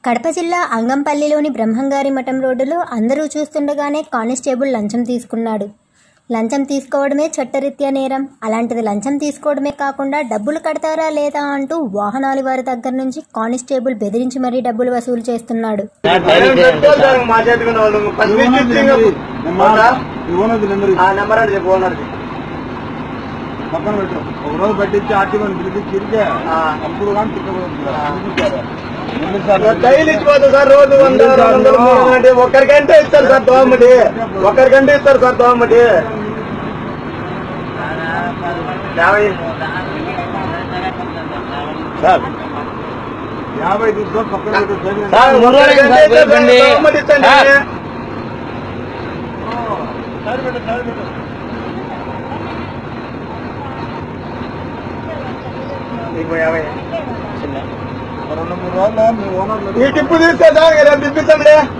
కడప జిల్లా అంగంపల్లిలోని బ్రహ్మంగారి మఠం రోడ్డులో అందరూ చూస్తుండగానే కానిస్టేబుల్ లంచం తీసుకున్నాడు లంచం తీసుకోవడమే చట్టరీత్యా నేరం అలాంటిది లంచం తీసుకోవడమే కాకుండా డబ్బులు కడతారా లేదా అంటూ వాహనాల వారి దగ్గర నుంచి కానిస్టేబుల్ బెదిరించి మరీ డబ్బులు వసూలు చేస్తున్నాడు మా చేతికి ఉన్న వాళ్ళు పసిమిర్చి ఇచ్చి ఇంకా అవునా? ఓనర్ నెంబర్ ఆ నెంబర్ అంటే చెప్పు ఓనర్ది. పక్కన పెట్టు ఒక రోజు పట్టించి ఆర్టీఓని పిలిపించి ఇరికే ఆ. అప్పుడు కానీ తిప్పబోతున్నారు డైలీ ఇచ్చిపోతుంది సార్ రోజు వంద రెండు వందలు మూడు వందలు అంటే ఒక్కరికంటే ఇస్తారు సార్ తోమటి ఒక్కరికంటే ఇస్తారు సార్ తోమటి యాభై సార్ యాభై తీసుకో పక్కన పెట్టు సార్ ఒక్కరికంటే ఇస్తారు సార్, తోమటి ఇచ్చండి మీకు యాభై రెండు మూడు రోజులు మీ ఓనర్ ఈ టిప్పు తీస్తే సార్ ఇలా తిప్పించండి